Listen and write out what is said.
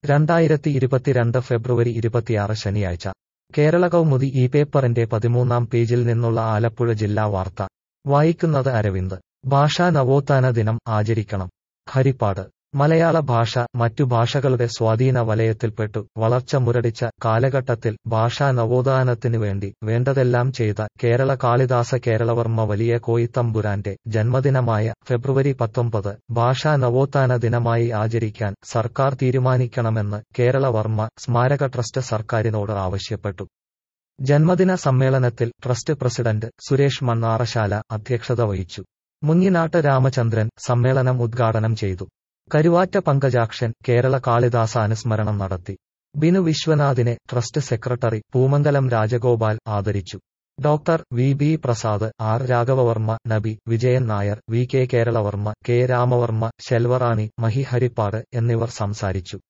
രണ്ടായിരത്തി ഇരുപത്തിരണ്ട് ഫെബ്രുവരി ഇരുപത്തിയാറ് ശനിയാഴ്ച കേരള കൗമുദി ഈ പേപ്പറിന്റെ പതിമൂന്നാം പേജിൽ നിന്നുള്ള ആലപ്പുഴ ജില്ലാ വാർത്ത വായിക്കുന്നത് അരവിന്ദ് ഭാഷാ നവോത്ഥാന ദിനം ആചരിക്കണം ഹരിപ്പാട് മലയാള ഭാഷ മറ്റു ഭാഷകളുടെ സ്വാധീന വലയത്തിൽപ്പെട്ടു വളർച്ച മുരടിച്ച കാലഘട്ടത്തിൽ ഭാഷാ നവോത്ഥാനത്തിനു വേണ്ടി വേണ്ടതെല്ലാം ചെയ്ത കേരള കാളിദാസ കേരളവർമ്മ വലിയ കോയിത്തമ്പുരാന്റെ ജന്മദിനമായ ഫെബ്രുവരി പത്തൊമ്പത് ഭാഷാ നവോത്ഥാന ദിനമായി ആചരിക്കാൻ സർക്കാർ തീരുമാനിക്കണമെന്ന് കേരളവർമ്മ സ്മാരക ട്രസ്റ്റ് സർക്കാരിനോട് ആവശ്യപ്പെട്ടു ജന്മദിന സമ്മേളനത്തിൽ ട്രസ്റ്റ് പ്രസിഡന്റ് സുരേഷ് മണ്ണാറശാല അധ്യക്ഷത വഹിച്ചു മുങ്ങിനാട്ട് രാമചന്ദ്രൻ സമ്മേളനം ഉദ്ഘാടനം ചെയ്തു കരുവാറ്റ പങ്കജാക്ഷൻ കേരള കാളിദാസ അനുസ്മരണം നടത്തി ബിനു വിശ്വനാഥിനെ ട്രസ്റ്റ് സെക്രട്ടറി പൂമംഗലം രാജഗോപാൽ ആദരിച്ചു doctor V B Prasad R Raghavavarma Nabi Vijayan Nair V K Keralavarma K Ramavarma Selvarani Mahi Harippad എന്നിവർ സംസാരിച്ചു